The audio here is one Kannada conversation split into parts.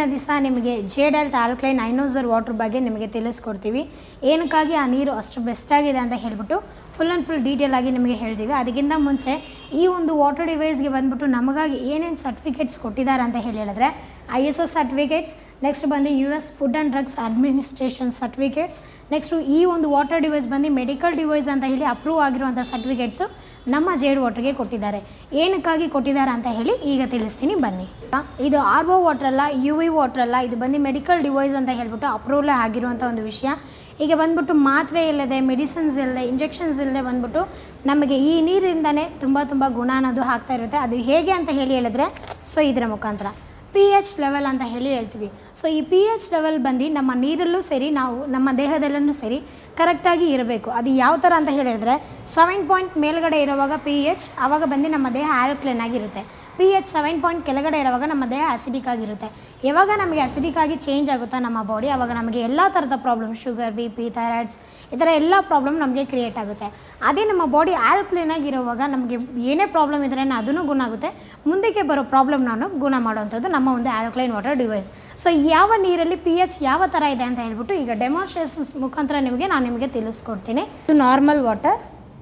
ದಿವಸ ನಿಮಗೆ Jade health alkaline ionizer water ಬಗ್ಗೆ ನಿಮಗೆ ತಿಳಿಸ್ಕೊಡ್ತೀವಿ ಏನಕ್ಕಾಗಿ ಆ ನೀರು ಅಷ್ಟು ಬೆಸ್ಟಾಗಿದೆ ಅಂತ ಹೇಳ್ಬಿಟ್ಟು ಫುಲ್ ಆ್ಯಂಡ್ ಫುಲ್ ಡೀಟೇಲ್ ಆಗಿ ನಿಮಗೆ ಹೇಳ್ತೀವಿ ಅದಕ್ಕಿಂತ ಮುಂಚೆ ಈ ಒಂದು ವಾಟರ್ ಡಿವೈಸ್ಗೆ ಬಂದ್ಬಿಟ್ಟು ನಮಗಾಗಿ ಏನೇನು ಸರ್ಟಿಫಿಕೇಟ್ಸ್ ಕೊಟ್ಟಿದ್ದಾರೆ ಅಂತ ಹೇಳಿ ಹೇಳಿದ್ರೆ I S S certificates next ಬಂದು U S food and drugs administration certificates next ಈ ಒಂದು ವಾಟರ್ ಡಿವೈಸ್ ಬಂದು ಮೆಡಿಕಲ್ ಡಿವೈಸ್ ಅಂತ ಹೇಳಿ ಅಪ್ರೂವ್ ಆಗಿರುವಂಥ ಸರ್ಟಿಫಿಕೇಟ್ಸು ನಮ್ಮ ಜೇಡ್ ವಾಟರ್ಗೆ ಕೊಟ್ಟಿದ್ದಾರೆ ಏನಕ್ಕಾಗಿ ಕೊಟ್ಟಿದ್ದಾರೆ ಅಂತ ಹೇಳಿ ಈಗ ತಿಳಿಸ್ತೀನಿ ಬನ್ನಿ ಇದು ಆರ್ ಒ ವಾಟರ್ ಅಲ್ಲ ಯು ವಿ ವಾಟರ್ ಅಲ್ಲ ಇದು ಬಂದು ಮೆಡಿಕಲ್ ಡಿವೈಸ್ ಅಂತ ಹೇಳ್ಬಿಟ್ಟು ಅಪ್ರೂವಲ್ ಆಗಿರುವಂಥ ಒಂದು ವಿಷಯ ಈಗ ಬಂದ್ಬಿಟ್ಟು ಮಾತ್ರೆ ಇಲ್ಲದೆ ಮೆಡಿಸಿನ್ಸ್ ಇಲ್ಲದೆ ಇಂಜೆಕ್ಷನ್ಸ್ ಇಲ್ಲದೆ ಬಂದ್ಬಿಟ್ಟು ನಮಗೆ ಈ ನೀರಿಂದನೇ ತುಂಬ ತುಂಬ ಗುಣ ಅನ್ನೋದು ಆಗ್ತಾ ಇರುತ್ತೆ ಅದು ಹೇಗೆ ಅಂತ ಹೇಳಿ ಹೇಳಿದ್ರೆ ಸೊ ಇದರ ಮುಖಾಂತರ ಪಿ ಎಚ್ ಲೆವೆಲ್ ಅಂತ ಹೇಳಿ ಹೇಳ್ತೀವಿ ಸೊ ಈ ಪಿ ಎಚ್ ಲೆವೆಲ್ ಬಂದು ನಮ್ಮ ನೀರಲ್ಲೂ ಸರಿ ನಾವು ನಮ್ಮ ದೇಹದಲ್ಲೂ ಸರಿ ಕರೆಕ್ಟಾಗಿ ಇರಬೇಕು ಅದು ಯಾವ ಥರ ಅಂತ ಹೇಳಿದ್ರೆ ಸೆವೆನ್ ಪಾಯಿಂಟ್ ಮೇಲ್ಗಡೆ ಇರುವಾಗ ಪಿ ಎಚ್ ಆವಾಗ ಬಂದು ನಮ್ಮ ದೇಹ ಆಲ್ಕ್ಲೈನ್ ಆಗಿರುತ್ತೆ ಪಿ ಎಚ್ ಸೆವೆನ್ ಪಾಯಿಂಟ್ ಕೆಳಗಡೆ ಇರುವಾಗ ನಮ್ಮ ದೇಹ ಅಸಿಡಿಕ್ ಆಗಿರುತ್ತೆ ಯಾವಾಗ ನಮಗೆ ಅಸಿಡಿಕ್ ಆಗಿ ಚೇಂಜ್ ಆಗುತ್ತಾ ನಮ್ಮ ಬಾಡಿ ಆವಾಗ ನಮಗೆ ಎಲ್ಲ ಥರದ problem sugar B P thyroids ಈ ಥರ ಎಲ್ಲ ಪ್ರಾಬ್ಲಮ್ ನಮಗೆ ಕ್ರಿಯೇಟ್ ಆಗುತ್ತೆ ಅದೇ ನಮ್ಮ ಬಾಡಿ ಆಲ್ಕ್ಲೈನ್ ಆಗಿರುವಾಗ ನಮಗೆ ಏನೇ ಪ್ರಾಬ್ಲಮ್ ಇದ್ದರೆ ಅದನ್ನು ಗುಣ ಆಗುತ್ತೆ ಮುಂದಕ್ಕೆ ಬರೋ ಪ್ರಾಬ್ಲಮ್ ನಾನು ಗುಣ ಮಾಡುವಂಥದ್ದು ನಮ್ಮ ಒಂದು ಆಲ್ಕ್ಲೈನ್ ವಾಟರ್ ಡಿವೈಸ್ ಸೊ ಯಾವ ನೀರಲ್ಲಿ ಪಿ ಎಚ್ ಯಾವ ಥರ ಇದೆ ಅಂತ ಹೇಳ್ಬಿಟ್ಟು ಈಗ ಡೆಮಾನ್ಸ್ಟ್ರೇಷನ್ಸ್ ಮುಖಾಂತರ ನಿಮಗೆ ನಾನು ನಿಮಗೆ ತಿಳಿಸ್ಕೊಡ್ತೀನಿ ಇದು ನಾರ್ಮಲ್ ವಾಟರ್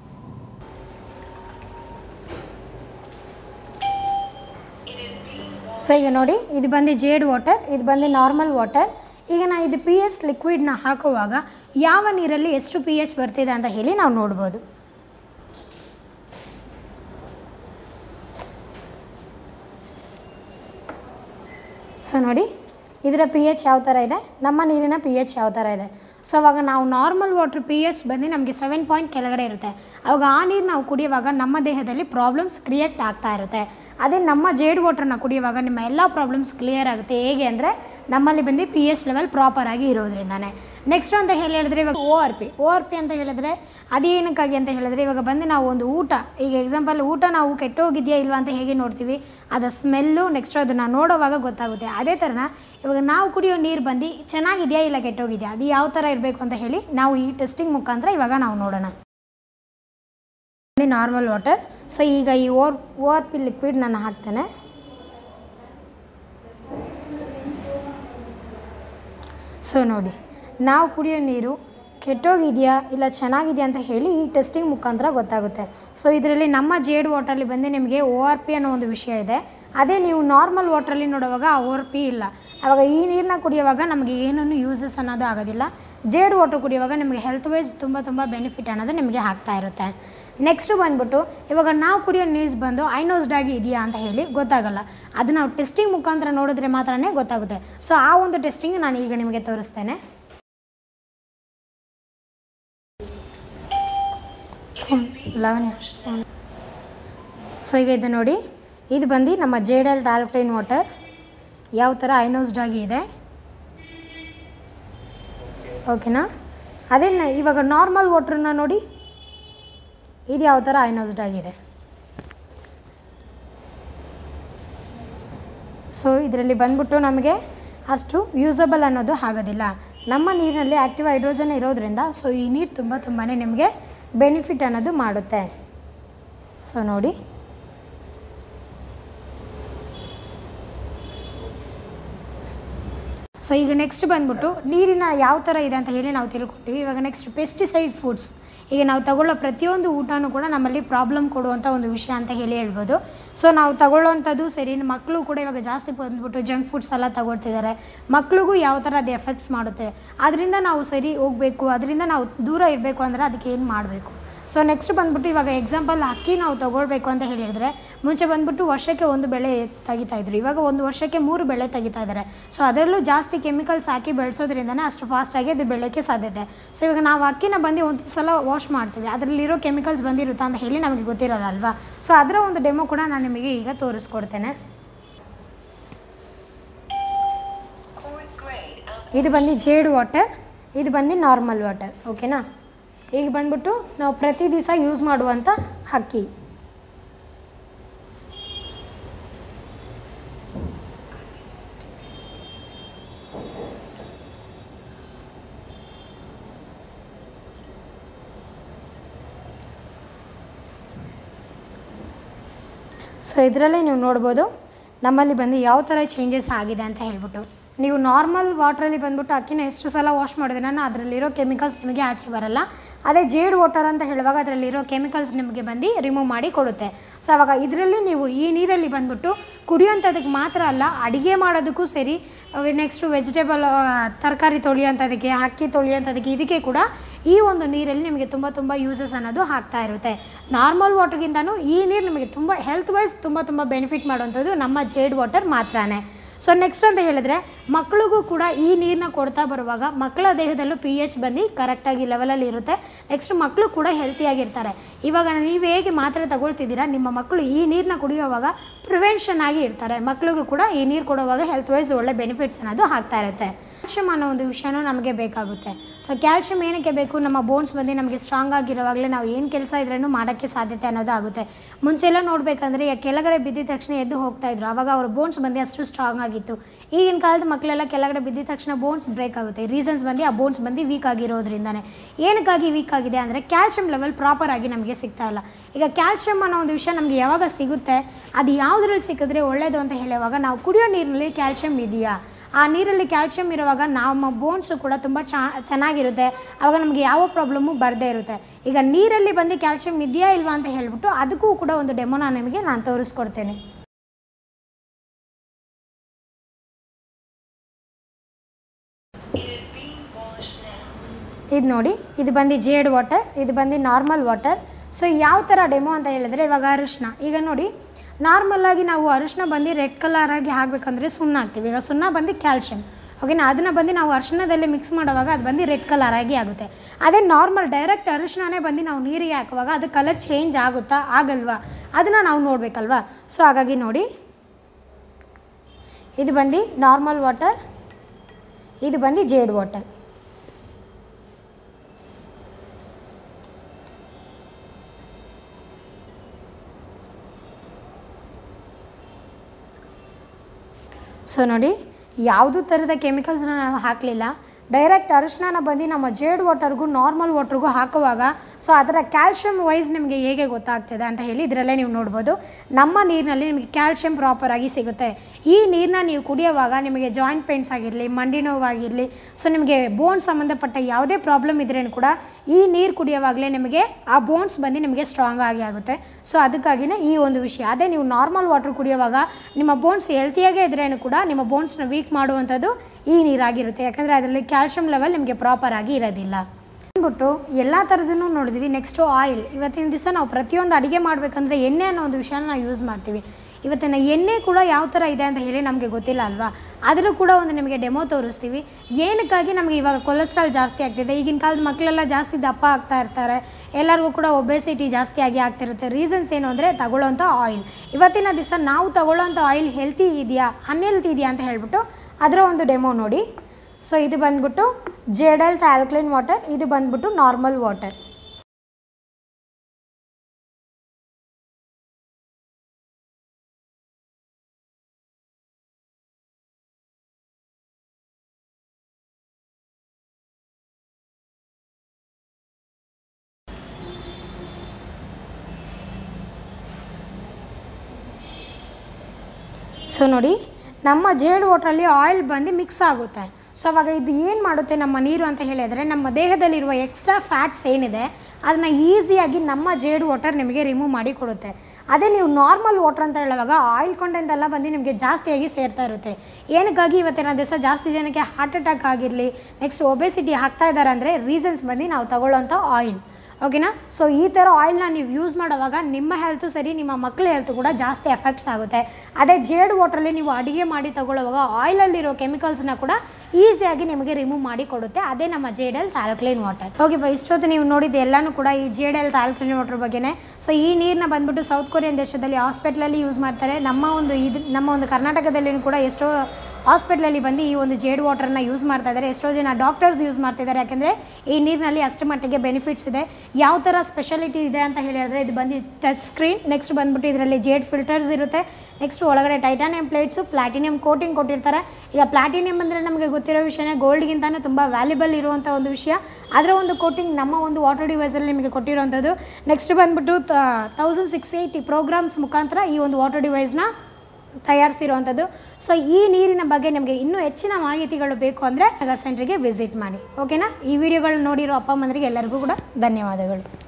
ಸೊ ಈಗ ನೋಡಿ ಇದು ಬಂದು ಜೇಡ್ ವಾಟರ್ ಇದು ಬಂದು ನಾರ್ಮಲ್ ವಾಟರ್ ಈಗ ನಾ ಇದು ಪಿ ಎಚ್ ಲಿಕ್ವಿಡ್ನ ಹಾಕುವಾಗ ಯಾವ ನೀರಲ್ಲಿ ಎಷ್ಟು ಪಿ ಎಚ್ ಬರ್ತಿದೆ ಅಂತ ಹೇಳಿ ನಾವು ನೋಡ್ಬೋದು ಸೊ ನೋಡಿ ಇದರ ಪಿ ಎಚ್ ಯಾವ ಥರ ಇದೆ ನಮ್ಮ ನೀರಿನ ಪಿ ಎಚ್ ಯಾವ ಥರ ಇದೆ ಸೊ ಅವಾಗ ನಾವು ನಾರ್ಮಲ್ ವಾಟ್ರ್ ಪಿ ಎಚ್ ಬಂದು ನಮಗೆ ಸೆವೆನ್ ಪಾಯಿಂಟ್ ಕೆಳಗಡೆ ಇರುತ್ತೆ ಅವಾಗ ಆ ನೀರು ನಾವು ಕುಡಿಯುವಾಗ ನಮ್ಮ ದೇಹದಲ್ಲಿ ಪ್ರಾಬ್ಲಮ್ಸ್ ಕ್ರಿಯೇಟ್ ಆಗ್ತಾ ಇರುತ್ತೆ ಅದೇ ನಮ್ಮ ಜೇಡ್ ವಾಟ್ರನ್ನ ಕುಡಿಯುವಾಗ ನಿಮ್ಮ ಎಲ್ಲ ಪ್ರಾಬ್ಲಮ್ಸ್ ಕ್ಲಿಯರ್ ಆಗುತ್ತೆ ಹೇಗೆ ಅಂದರೆ ನಮ್ಮಲ್ಲಿ ಬಂದು ಪಿ ಎಚ್ ಲೆವೆಲ್ ಪ್ರಾಪರಾಗಿ ಇರೋದ್ರಿಂದಾನೆ ನೆಕ್ಸ್ಟ್ ಅಂತ ಹೇಳಿ ಹೇಳಿದ್ರೆ ಇವಾಗ O R P O R P ಅಂತ ಹೇಳಿದ್ರೆ ಅದೇನಕ್ಕಾಗಿ ಅಂತ ಹೇಳಿದ್ರೆ ಇವಾಗ ಬಂದು ನಾವು ಒಂದು ಊಟ ಈಗ ಎಕ್ಸಾಂಪಲ್ ಊಟ ನಾವು ಕೆಟ್ಟೋಗಿದೆಯಾ ಇಲ್ವಾ ಅಂತ ಹೇಗೆ ನೋಡ್ತೀವಿ ಅದರ ಸ್ಮೆಲ್ಲು ನೆಕ್ಸ್ಟ್ ಅದನ್ನು ನೋಡೋವಾಗ ಗೊತ್ತಾಗುತ್ತೆ ಅದೇ ಥರನ ಇವಾಗ ನಾವು ಕುಡಿಯೋ ನೀರು ಬಂದು ಚೆನ್ನಾಗಿದೆಯಾ ಇಲ್ಲ ಕೆಟ್ಟೋಗಿದೆಯಾ ಅದು ಯಾವ ಥರ ಇರಬೇಕು ಅಂತ ಹೇಳಿ ನಾವು ಈ ಟೆಸ್ಟಿಂಗ್ ಮುಖಾಂತರ ಇವಾಗ ನಾವು ನೋಡೋಣ ನಾರ್ಮಲ್ ವಾಟರ್ ಸೊ ಈಗ ಈ or O R P liquid ನಾನು ಹಾಕ್ತೇನೆ ಸೊ ನೋಡಿ ನಾವು ಕುಡಿಯೋ ನೀರು ಕೆಟ್ಟೋಗಿದೆಯಾ ಇಲ್ಲ ಚೆನ್ನಾಗಿದೆಯಾ ಅಂತ ಹೇಳಿ ಈ ಟೆಸ್ಟಿಂಗ್ ಮುಖಾಂತರ ಗೊತ್ತಾಗುತ್ತೆ ಸೊ ಇದರಲ್ಲಿ ನಮ್ಮ ಜೇಡ್ ವಾಟ್ರಲ್ಲಿ ಬಂದು ನಿಮಗೆ ಓ ಆರ್ ಪಿ ಅನ್ನೋ ಒಂದು ವಿಷಯ ಇದೆ ಅದೇ ನೀವು ನಾರ್ಮಲ್ ವಾಟ್ರಲ್ಲಿ ನೋಡುವಾಗ ಆ ಓ ಆರ್ ಪಿ ಇಲ್ಲ ಆವಾಗ ಈ ನೀರನ್ನ ಕುಡಿಯುವಾಗ ನಮಗೆ ಏನೂ ಯೂಸಸ್ ಅನ್ನೋದು ಆಗೋದಿಲ್ಲ ಜೇಡ್ ವಾಟರ್ ಕುಡಿಯುವಾಗ ನಿಮಗೆ ಹೆಲ್ತ್ ವೈಸ್ ತುಂಬ ತುಂಬ ಬೆನಿಫಿಟ್ ಅನ್ನೋದು ನಿಮಗೆ ಆಗ್ತಾ ಇರುತ್ತೆ ನೆಕ್ಸ್ಟು ಬಂದ್ಬಿಟ್ಟು ಇವಾಗ ನಾವು ಕುಡಿಯೋ ನೀರು ಬಂದು ಐನೋಸ್ಡ್ ಆಗಿ ಇದೆಯಾ ಅಂತ ಹೇಳಿ ಗೊತ್ತಾಗಲ್ಲ ಅದು ನಾವು ಟೆಸ್ಟಿಂಗ್ ಮುಖಾಂತರ ನೋಡಿದ್ರೆ ಮಾತ್ರನೇ ಗೊತ್ತಾಗುತ್ತೆ ಸೊ ಆ ಒಂದು ಟೆಸ್ಟಿಂಗ್ ನಾನು ಈಗ ನಿಮಗೆ ತೋರಿಸ್ತೇನೆ ಫೋನ್ ಲಾವಣ್ಯ ಫೋನ್ ಸೊ ಈಗ ಇದು ನೋಡಿ ಇದು ಬಂದು ನಮ್ಮ ಜೇಡ್ ಎಲ್ ಆಲ್ಕ್ಲೈನ್ ವಾಟರ್ ಯಾವ ಥರ ಐನೋಸ್ಡ್ ಆಗಿ ಇದೆ ಓಕೆನಾ ಅದೇ ನ- ಇವಾಗ ನಾರ್ಮಲ್ ವಾಟ್ರನ್ನ ನೋಡಿ ಇದು ಯಾವ ಥರ ಐನೋಸ್ಡ್ ಆಗಿದೆ ಸೊ ಇದರಲ್ಲಿ ಬಂದ್ಬಿಟ್ಟು ನಮಗೆ ಅಷ್ಟು ಯೂಸಬಲ್ ಅನ್ನೋದು ಆಗೋದಿಲ್ಲ ನಮ್ಮ ನೀರಿನಲ್ಲಿ ಆ್ಯಕ್ಟಿವ್ ಹೈಡ್ರೋಜನ್ ಇರೋದ್ರಿಂದ ಸೊ ಈ ನೀರು ತುಂಬ ತುಂಬಾ ನಿಮಗೆ ಬೆನಿಫಿಟ್ ಅನ್ನೋದು ಮಾಡುತ್ತೆ ಸೊ ನೋಡಿ ಸೊ ಈಗ ನೆಕ್ಸ್ಟ್ ಬಂದ್ಬಿಟ್ಟು ನೀರಿನ ಯಾವ ಥರ ಇದೆ ಅಂತ ಹೇಳಿ ನಾವು ತಿಳ್ಕೊತೀವಿ ಇವಾಗ ನೆಕ್ಸ್ಟ್ ಪೆಸ್ಟಿಸೈಡ್ ಫುಡ್ಸ್ ಈಗ ನಾವು ತಗೊಳ್ಳೋ ಪ್ರತಿಯೊಂದು ಊಟನೂ ಕೂಡ ನಮ್ಮಲ್ಲಿ ಪ್ರಾಬ್ಲಮ್ ಕೊಡುವಂಥ ಒಂದು ವಿಷಯ ಅಂತ ಹೇಳಿ ಹೇಳ್ಬೋದು ಸೊ ನಾವು ತಗೊಳ್ಳೋವಂಥದ್ದು ಸರಿ ಮಕ್ಕಳು ಕೂಡ ಇವಾಗ ಜಾಸ್ತಿ ಬಂದ್ಬಿಟ್ಟು ಜಂಕ್ ಫುಡ್ಸ್ ಎಲ್ಲ ತಗೊಳ್ತಿದ್ದಾರೆ ಮಕ್ಳಿಗೂ ಯಾವ ಥರ ಅದು ಎಫೆಕ್ಟ್ಸ್ ಮಾಡುತ್ತೆ ಅದರಿಂದ ನಾವು ಸರಿ ಹೋಗಬೇಕು ಅದರಿಂದ ನಾವು ದೂರ ಇರಬೇಕು ಅಂದರೆ ಅದಕ್ಕೆ ಏನು ಮಾಡಬೇಕು ಸೊ ನೆಕ್ಸ್ಟ್ ಬಂದ್ಬಿಟ್ಟು ಇವಾಗ ಎಕ್ಸಾಂಪಲ್ ಅಕ್ಕಿ ನಾವು ತೊಗೊಳ್ಬೇಕು ಅಂತ ಹೇಳಿದರೆ ಮುಂಚೆ ಬಂದ್ಬಿಟ್ಟು ವರ್ಷಕ್ಕೆ ಒಂದು ಬೆಳೆ ತೆಗಿತಾ ಇದ್ರು ಇವಾಗ ಒಂದು ವರ್ಷಕ್ಕೆ ಮೂರು ಬೆಳೆ ತೆಗಿತಾ ಇದ್ದಾರೆ ಸೊ ಅದರಲ್ಲೂ ಜಾಸ್ತಿ ಕೆಮಿಕಲ್ಸ್ ಹಾಕಿ ಬೆಳೆಸೋದ್ರಿಂದನೇ ಅಷ್ಟು ಫಾಸ್ಟಾಗಿ ಅದು ಬೆಳೆಯೋಕ್ಕೆ ಸಾಧ್ಯತೆ ಸೊ ಇವಾಗ ನಾವು ಅಕ್ಕಿನ ಬಂದು ಒಂದು ಸಲ ವಾಶ್ ಮಾಡ್ತೀವಿ ಅದರಲ್ಲಿರೋ ಕೆಮಿಕಲ್ಸ್ ಬಂದಿರುತ್ತಾ ಅಂತ ಹೇಳಿ ನಮಗೆ ಗೊತ್ತಿರಲ್ಲ ಅಲ್ವಾ ಸೊ ಅದರ ಒಂದು ಡೆಮೋ ಕೂಡ ನಾನು ನಿಮಗೆ ಈಗ ತೋರಿಸ್ಕೊಡ್ತೇನೆ ಇದು ಬಂದು ಜೇಡ್ ವಾಟರ್ ಇದು ಬಂದು ನಾರ್ಮಲ್ ವಾಟರ್ ಓಕೆನಾ ಈಗ ಬಂದ್ಬಿಟ್ಟು ನಾವು ಪ್ರತಿ ದಿವಸ ಯೂಸ್ ಮಾಡುವಂಥ ಅಕ್ಕಿ ಸೊ ಇದರಲ್ಲೇ ನೀವು ನೋಡ್ಬೋದು ನಮ್ಮಲ್ಲಿ ಬಂದು ಯಾವ ಥರ ಚೇಂಜಸ್ ಆಗಿದೆ ಅಂತ ಹೇಳ್ಬಿಟ್ಟು ನೀವು ನಾರ್ಮಲ್ ವಾಟ್ರಲ್ಲಿ ಬಂದ್ಬಿಟ್ಟು ಅಕ್ಕಿನ ಎಷ್ಟು ಸಲ ವಾಶ್ ಮಾಡಿದ್ರೆ ಅದರಲ್ಲಿರೋ ಕೆಮಿಕಲ್ಸ್ ನಿಮಗೆ ಆಚೆ ಬರಲ್ಲ ಅದೇ ಜೇಡ್ ವಾಟರ್ ಅಂತ ಹೇಳುವಾಗ ಅದರಲ್ಲಿರೋ ಕೆಮಿಕಲ್ಸ್ ನಿಮಗೆ ಬಂದು ರಿಮೂವ್ ಮಾಡಿ ಕೊಡುತ್ತೆ ಸೊ ಅವಾಗ ಇದರಲ್ಲಿ ನೀವು ಈ ನೀರಲ್ಲಿ ಬಂದ್ಬಿಟ್ಟು ಕುಡಿಯೋಂಥದಕ್ಕೆ ಮಾತ್ರ ಅಲ್ಲ ಅಡುಗೆ ಮಾಡೋದಕ್ಕೂ ಸರಿ ನೆಕ್ಸ್ಟು ವೆಜಿಟೇಬಲ್ ತರಕಾರಿ ತೊಳೆಯೋಂಥದಕ್ಕೆ ಅಕ್ಕಿ ತೊಳೆಯೋಂಥದಕ್ಕೆ ಇದಕ್ಕೆ ಕೂಡ ಈ ಒಂದು ನೀರಲ್ಲಿ ನಿಮಗೆ ತುಂಬ ತುಂಬ ಯೂಸಸ್ ಅನ್ನೋದು ಆಗ್ತಾ ಇರುತ್ತೆ ನಾರ್ಮಲ್ ವಾಟರ್ಗಿಂತನೂ ಈ ನೀರು ನಿಮಗೆ ತುಂಬ ಹೆಲ್ತ್ ವೈಸ್ ತುಂಬ ತುಂಬ ಬೆನಿಫಿಟ್ ಮಾಡುವಂಥದ್ದು ನಮ್ಮ ಜೇಡ್ ವಾಟರ್ ಮಾತ್ರನೇ ಸೊ ನೆಕ್ಸ್ಟ್ ಅಂತ ಹೇಳಿದ್ರೆ ಮಕ್ಕಳಿಗೂ ಕೂಡ ಈ ನೀರನ್ನ ಕೊಡ್ತಾ ಬರುವಾಗ ಮಕ್ಕಳ ದೇಹದಲ್ಲೂ ಪಿ ಎಚ್ ಬಂದು ಕರೆಕ್ಟಾಗಿ ಲೆವೆಲಲ್ಲಿ ಇರುತ್ತೆ ನೆಕ್ಸ್ಟ್ ಮಕ್ಕಳು ಕೂಡ ಹೆಲ್ತಿಯಾಗಿರ್ತಾರೆ ಇವಾಗ ನೀವು ಹೇಗೆ ಮಾತ್ರೆ ತಗೊಳ್ತಿದ್ದೀರಾ ನಿಮ್ಮ ಮಕ್ಕಳು ಈ ನೀರನ್ನ ಕುಡಿಯೋವಾಗ ಪ್ರಿವೆನ್ಷನ್ ಆಗಿ ಇರ್ತಾರೆ ಮಕ್ಕಳಿಗೂ ಕೂಡ ಈ ನೀರು ಕೊಡುವಾಗ ಹೆಲ್ತ್ ವೈಸ್ ಒಳ್ಳೆ ಬೆನಿಫಿಟ್ಸ್ ಅನ್ನೋದು ಆಗ್ತಾ ಇರುತ್ತೆ ಕ್ಯಾಲ್ಶಿಯಂ ಅನ್ನೋ ಒಂದು ವಿಷಯನೂ ನಮಗೆ ಬೇಕಾಗುತ್ತೆ ಸೊ ಕ್ಯಾಲ್ಶಿಯಂ ಏನಕ್ಕೆ ಬೇಕು ನಮ್ಮ ಬೋನ್ಸ್ ಬಂದು ನಮಗೆ ಸ್ಟ್ರಾಂಗ್ ಆಗಿರುವಾಗಲೇ ನಾವು ಏನು ಕೆಲಸ ಇದ್ರೂ ಮಾಡೋಕ್ಕೆ ಸಾಧ್ಯತೆ ಅನ್ನೋದು ಆಗುತ್ತೆ ಮುಂಚೆ ಎಲ್ಲ ನೋಡಬೇಕಂದ್ರೆ ಕೆಳಗಡೆ ಬಿದ್ದಿದ ತಕ್ಷಣ ಎದ್ದು ಹೋಗ್ತಾ ಇದ್ರು ಆವಾಗ ಅವ್ರ ಬೋನ್ಸ್ ಬಂದು ಅಷ್ಟು ಸ್ಟ್ರಾಂಗ್ ಆಗಿತ್ತು ಈಗಿನ ಕಾಲದ ಮಕ್ಕಳೆಲ್ಲ ಕೆಳಗಡೆ ಬಿದ್ದಿದ ತಕ್ಷಣ ಬೋನ್ಸ್ ಬ್ರೇಕ್ ಆಗುತ್ತೆ ರೀಸನ್ಸ್ ಬಂದು ಆ ಬೋನ್ಸ್ ಬಂದು ವೀಕ್ ಆಗಿರೋದ್ರಿಂದನೇ ಏನಕ್ಕಾಗಿ ವೀಕ್ ಆಗಿದೆ ಅಂದರೆ ಕ್ಯಾಲ್ಶಿಯಂ ಲೆವೆಲ್ ಪ್ರಾಪರ್ ಆಗಿ ನಮಗೆ ಸಿಗ್ತಾ ಇಲ್ಲ ಈಗ ಕ್ಯಾಲ್ಶಿಯಂ ಅನ್ನೋ ಒಂದು ವಿಷಯ ನಮಗೆ ಯಾವಾಗ ಸಿಗುತ್ತೆ ಅದು ಯಾವುದ್ರಲ್ಲಿ ಸಿಕ್ಕಿದ್ರೆ ಒಳ್ಳೆಯದು ಅಂತ ಹೇಳುವಾಗ ನಾವು ಕುಡಿಯೋ ನೀರಿನಲ್ಲಿ ಕ್ಯಾಲ್ಶಿಯಂ ಇದೆಯಾ ಆ ನೀರಲ್ಲಿ ಕ್ಯಾಲ್ಶಿಯಂ ಇರುವಾಗ ನಮ್ಮ ಬೋನ್ಸು ಕೂಡ ತುಂಬ ಚಾ ಚೆನ್ನಾಗಿರುತ್ತೆ ಆವಾಗ ನಮಗೆ ಯಾವ ಪ್ರಾಬ್ಲಮ್ಮು ಬರದೇ ಇರುತ್ತೆ ಈಗ ನೀರಲ್ಲಿ ಬಂದು ಕ್ಯಾಲ್ಶಿಯಂ ಇದೆಯಾ ಇಲ್ವಾ ಅಂತ ಹೇಳ್ಬಿಟ್ಟು ಅದಕ್ಕೂ ಕೂಡ ಒಂದು ಡೆಮೋನ ನಿಮಗೆ ನಾನು ತೋರಿಸ್ಕೊಡ್ತೇನೆ ಇದು ನೋಡಿ ಇದು ಬಂದು ಜೇಡ್ ವಾಟರ್ ಇದು ಬಂದು ನಾರ್ಮಲ್ ವಾಟರ್ ಸೊ ಯಾವ ಥರ ಡೆಮೋ ಅಂತ ಹೇಳಿದ್ರೆ ಇವಾಗ ಅರಿಶಿನ ಈಗ ನೋಡಿ ನಾರ್ಮಲಾಗಿ ನಾವು ಅರಿಶಿನ ಬಂದು ರೆಡ್ ಕಲರಾಗಿ ಹಾಕಬೇಕಂದ್ರೆ ಸುಣ್ಣ ಹಾಕ್ತೀವಿ ಈಗ ಸುಣ್ಣ ಬಂದು ಕ್ಯಾಲ್ಶಿಯಂ ಓಕೆನಾ ಅದನ್ನು ಬಂದು ನಾವು ಅರಿಶಿನದಲ್ಲಿ ಮಿಕ್ಸ್ ಮಾಡುವಾಗ ಅದು ಬಂದು ರೆಡ್ ಕಲರ್ ಆಗಿ ಆಗುತ್ತೆ ಅದೇ ನಾರ್ಮಲ್ ಡೈರೆಕ್ಟ್ ಅರಿಶಿಣನೇ ಬಂದು ನಾವು ನೀರಿಗೆ ಹಾಕುವಾಗ ಅದು ಕಲರ್ ಚೇಂಜ್ ಆಗುತ್ತಾ ಆಗಲ್ವಾ ಅದನ್ನು ನಾವು ನೋಡಬೇಕಲ್ವಾ ಸೊ ಹಾಗಾಗಿ ನೋಡಿ ಇದು ಬಂದು ನಾರ್ಮಲ್ ವಾಟರ್ ಇದು ಬಂದು ಜೇಡ್ ವಾಟರ್ ಸೊ ನೋಡಿ ಯಾವುದೂ ಥರದ ಕೆಮಿಕಲ್ಸ್ನ ನಾವು ಹಾಕಲಿಲ್ಲ ಡೈರೆಕ್ಟ್ ಅರಿಶಿನ ಬಂದು ನಮ್ಮ ಜೇಡ್ ವಾಟರ್ಗೂ ನಾರ್ಮಲ್ ವಾಟರ್ಗೂ ಹಾಕುವಾಗ ಸೊ ಅದರ ಕ್ಯಾಲ್ಶಿಯಂ ವೈಸ್ ನಿಮಗೆ ಹೇಗೆ ಗೊತ್ತಾಗ್ತದೆ ಅಂತ ಹೇಳಿ ಇದರಲ್ಲೇ ನೀವು ನೋಡ್ಬೋದು ನಮ್ಮ ನೀರಿನಲ್ಲಿ ನಿಮಗೆ ಕ್ಯಾಲ್ಶಿಯಂ ಪ್ರಾಪರಾಗಿ ಸಿಗುತ್ತೆ ಈ ನೀರನ್ನ ನೀವು ಕುಡಿಯೋವಾಗ ನಿಮಗೆ ಜಾಯಿಂಟ್ ಪೇನ್ಸ್ ಆಗಿರಲಿ ಮಂಡಿ ನೋವಾಗಿರಲಿ ಸೊ ನಿಮಗೆ ಬೋನ್ ಸಂಬಂಧಪಟ್ಟ ಯಾವುದೇ ಪ್ರಾಬ್ಲಮ್ ಇದ್ರೇನು ಕೂಡ ಈ ನೀರು ಕುಡಿಯೋವಾಗಲೇ ನಿಮಗೆ ಆ ಬೋನ್ಸ್ ಬಂದು ನಿಮಗೆ ಸ್ಟ್ರಾಂಗ್ ಆಗಿ ಆಗುತ್ತೆ ಸೊ ಅದಕ್ಕಾಗಿಯೇ ಈ ಒಂದು ವಿಷಯ ಅದೇ ನೀವು ನಾರ್ಮಲ್ ವಾಟರ್ ಕುಡಿಯೋವಾಗ ನಿಮ್ಮ ಬೋನ್ಸ್ ಹೆಲ್ತಿಯಾಗೇ ಇದ್ರೇನು ಕೂಡ ನಿಮ್ಮ ಬೋನ್ಸ್ನ ವೀಕ್ ಮಾಡುವಂಥದ್ದು ಈ ನೀರಾಗಿರುತ್ತೆ ಯಾಕಂದರೆ ಅದರಲ್ಲಿ ಕ್ಯಾಲ್ಶಿಯಂ ಲೆವೆಲ್ ನಿಮಗೆ ಪ್ರಾಪರಾಗಿ ಇರೋದಿಲ್ಲ ಅಂದ್ಬಿಟ್ಟು ಎಲ್ಲ ಥರದನ್ನು ನೋಡಿದ್ವಿ ನೆಕ್ಸ್ಟು ಆಯಿಲ್ ಇವತ್ತಿನ ದಿವಸ ನಾವು ಪ್ರತಿಯೊಂದು ಅಡುಗೆ ಮಾಡಬೇಕಂದ್ರೆ ಎಣ್ಣೆ ಅನ್ನೋ ಒಂದು ವಿಷಯನ ನಾವು ಯೂಸ್ ಮಾಡ್ತೀವಿ ಇವತ್ತಿನ ಎಣ್ಣೆ ಕೂಡ ಯಾವ ಥರ ಇದೆ ಅಂತ ಹೇಳಿ ನಮಗೆ ಗೊತ್ತಿಲ್ಲ ಅಲ್ವಾ ಆದರೂ ಕೂಡ ಒಂದು ನಿಮಗೆ ಡೆಮೋ ತೋರಿಸ್ತೀವಿ ಏನಕ್ಕಾಗಿ ನಮಗೆ ಇವಾಗ ಕೊಲೆಸ್ಟ್ರಾಲ್ ಜಾಸ್ತಿ ಆಗ್ತಿದೆ ಈಗಿನ ಕಾಲದ ಮಕ್ಕಳೆಲ್ಲ ಜಾಸ್ತಿ ದಪ್ಪ ಆಗ್ತಾ ಇರ್ತಾರೆ ಎಲ್ಲರಿಗೂ ಕೂಡ ಒಬೆಸಿಟಿ ಜಾಸ್ತಿ ಆಗಿ ಆಗ್ತಿರುತ್ತೆ ರೀಸನ್ಸ್ ಏನು ಅಂದರೆ ತಗೊಳ್ಳೋಂಥ ಆಯಿಲ್ ಇವತ್ತಿನ ದಿವಸ ನಾವು ತಗೊಳ್ಳೋಂಥ ಆಯಿಲ್ ಹೆಲ್ತಿ ಇದೆಯಾ ಅನ್ಹೆಲ್ತಿ ಇದೆಯಾ ಅಂತ ಹೇಳ್ಬಿಟ್ಟು ಅದರ ಒಂದು ಡೆಮೋ ನೋಡಿ ಸೊ ಇದು ಬಂದ್ಬಿಟ್ಟು ಜೇಡಲ್ತ್ ಆಲ್ಕ್ಲೈನ್ ವಾಟರ್ ಇದು ಬಂದ್ಬಿಟ್ಟು ನಾರ್ಮಲ್ ವಾಟರ್ ಸೊ ನೋಡಿ ನಮ್ಮ ಜೇಡ್ ವಾಟ್ರಲ್ಲಿ ಆಯಿಲ್ ಬಂದು ಮಿಕ್ಸ್ ಆಗುತ್ತೆ ಸೊ ಅವಾಗ ಇದು ಏನು ಮಾಡುತ್ತೆ ನಮ್ಮ ನೀರು ಅಂತ ಹೇಳಿದರೆ ನಮ್ಮ ದೇಹದಲ್ಲಿರುವ ಎಕ್ಸ್ಟ್ರಾ ಫ್ಯಾಟ್ಸ್ ಏನಿದೆ ಅದನ್ನು ಈಸಿಯಾಗಿ ನಮ್ಮ ಜೇಡ್ ವಾಟರ್ ನಿಮಗೆ ರಿಮೂವ್ ಮಾಡಿ ಕೊಡುತ್ತೆ ಅದೇ ನೀವು ನಾರ್ಮಲ್ ವಾಟರ್ ಅಂತ ಹೇಳುವಾಗ ಆಯಿಲ್ ಕಂಟೆಂಟ್ ಎಲ್ಲ ಬಂದು ನಿಮಗೆ ಜಾಸ್ತಿಯಾಗಿ ಸೇರ್ತಾ ಇರುತ್ತೆ ಏನಕ್ಕಾಗಿ ಇವತ್ತಿನ ದಿವಸ ಜಾಸ್ತಿ ಜನಕ್ಕೆ ಹಾರ್ಟ್ ಅಟ್ಯಾಕ್ ಆಗಿರಲಿ ನೆಕ್ಸ್ಟ್ ಒಬೆಸಿಟಿ ಆಗ್ತಾ ಇದ್ದಾರೆ ಅಂದರೆ ರೀಸನ್ಸ್ ಬಂದು ನಾವು ತಗೊಳ್ಳೋಂಥ ಆಯಿಲ್ ಓಕೆನಾ ಸೊ ಈ ಥರ ಆಯಿಲ್ನ ನೀವು ಯೂಸ್ ಮಾಡುವಾಗ ನಿಮ್ಮ ಹೆಲ್ತು ಸರಿ ನಿಮ್ಮ ಮಕ್ಕಳ ಹೆಲ್ತ್ ಕೂಡ ಜಾಸ್ತಿ ಎಫೆಕ್ಟ್ಸ್ ಆಗುತ್ತೆ ಅದೇ ಜೇಡ್ ವಾಟ್ರಲ್ಲಿ ನೀವು ಅಡುಗೆ ಮಾಡಿ ತಗೊಳ್ಳುವಾಗ ಆಯಿಲಲ್ಲಿರೋ ಕೆಮಿಕಲ್ಸ್ನ ಕೂಡ ಈಸಿಯಾಗಿ ನಿಮಗೆ ರಿಮೂವ್ ಮಾಡಿ ಕೊಡುತ್ತೆ ಅದೇ ನಮ್ಮ Jade health alkaline water okay ಬಾ ಇಷ್ಟೊತ್ತು ನೀವು ನೋಡಿದ್ದು ಎಲ್ಲನೂ ಕೂಡ ಈ ಜೇಡ್ ಹೆಲ್ತ್ ಆಲ್ಕ್ಲೈನ್ ವಾಟರ್ ಬಗ್ಗೆನೇ ಸೊ ಈ ನೀರನ್ನ ಬಂದ್ಬಿಟ್ಟು ಸೌತ್ ಕೊರಿಯನ್ ದೇಶದಲ್ಲಿ ಹಾಸ್ಪಿಟ್ಲಲ್ಲಿ ಯೂಸ್ ಮಾಡ್ತಾರೆ ನಮ್ಮ ಒಂದು ಇದು ನಮ್ಮ ಒಂದು ಕರ್ನಾಟಕದಲ್ಲಿಯೂ ಕೂಡ ಎಷ್ಟೋ ಹಾಸ್ಪಿಟ್ಲಲ್ಲಿ ಬಂದು ಈ ಒಂದು ಜೇಡ್ ವಾಟರ್ನ ಯೂಸ್ ಮಾಡ್ತಾ ಇದ್ದಾರೆ ಎಷ್ಟೋ ಜನ ಡಾಕ್ಟರ್ಸ್ ಯೂಸ್ ಮಾಡ್ತಿದ್ದಾರೆ ಯಾಕೆಂದರೆ ಈ ನೀರಿನಲ್ಲಿ ಅಷ್ಟು ಮಟ್ಟಿಗೆ ಬೆನಿಫಿಟ್ಸ್ ಇದೆ ಯಾವ ಥರ ಸ್ಪೆಷಾಲಿಟಿ ಇದೆ ಅಂತ ಹೇಳಿದ್ರೆ ಇದು ಬಂದು ಟಚ್ ಸ್ಕ್ರೀನ್ ನೆಕ್ಸ್ಟ್ ಬಂದ್ಬಿಟ್ಟು ಇದರಲ್ಲಿ ಜೇಡ್ ಫಿಲ್ಟರ್ಸ್ ಇರುತ್ತೆ ನೆಕ್ಸ್ಟ್ ಒಳಗಡೆ ಟೈಟಾನಿಯಂ ಪ್ಲೇಟ್ಸು ಪ್ಲಾಟಿನಿಯಂ ಕೋಟಿಂಗ್ ಕೊಟ್ಟಿರ್ತಾರೆ ಈಗ ಪ್ಲಾಟಿನಿಯಂ ಅಂದರೆ ನಮಗೆ ಗೊತ್ತಿರೋ ವಿಷಯನೇ ಗೋಲ್ಡ್ಗಿಂತಲೂ ತುಂಬ ವ್ಯಾಲ್ಯುಬಲ್ ಇರುವಂಥ ಒಂದು ವಿಷಯ ಅದರ ಒಂದು ಕೋಟಿಂಗ್ ನಮ್ಮ ಒಂದು ವಾಟರ್ ಡಿವೈಸಲ್ಲಿ ನಿಮಗೆ ಕೊಟ್ಟಿರೋವಂಥದ್ದು ನೆಕ್ಸ್ಟ್ ಬಂದ್ಬಿಟ್ಟು ತೌಸಂಡ್ ಸಿಕ್ಸ್ ಏಯ್ಟಿ ಪ್ರೋಗ್ರಾಮ್ಸ್ ಮುಖಾಂತರ ಈ ಒಂದು ವಾಟರ್ ಡಿವೈಸ್ನ ತಯಾರಿಸಿರುವಂಥದ್ದು ಸೊ ಈ ನೀರಿನ ಬಗ್ಗೆ ನಿಮಗೆ ಇನ್ನೂ ಹೆಚ್ಚಿನ ಮಾಹಿತಿಗಳು ಬೇಕು ಅಂದರೆ ನಗರ್ ಸೆಂಟ್ರಿಗೆ ವಿಸಿಟ್ ಮಾಡಿ ಓಕೆನಾ ಈ ವಿಡಿಯೋಗಳನ್ನ ನೋಡಿರೋ ಅಪ್ಪ ಅಮ್ಮಂದರಿಗೆ ಎಲ್ಲರಿಗೂ ಕೂಡ ಧನ್ಯವಾದಗಳು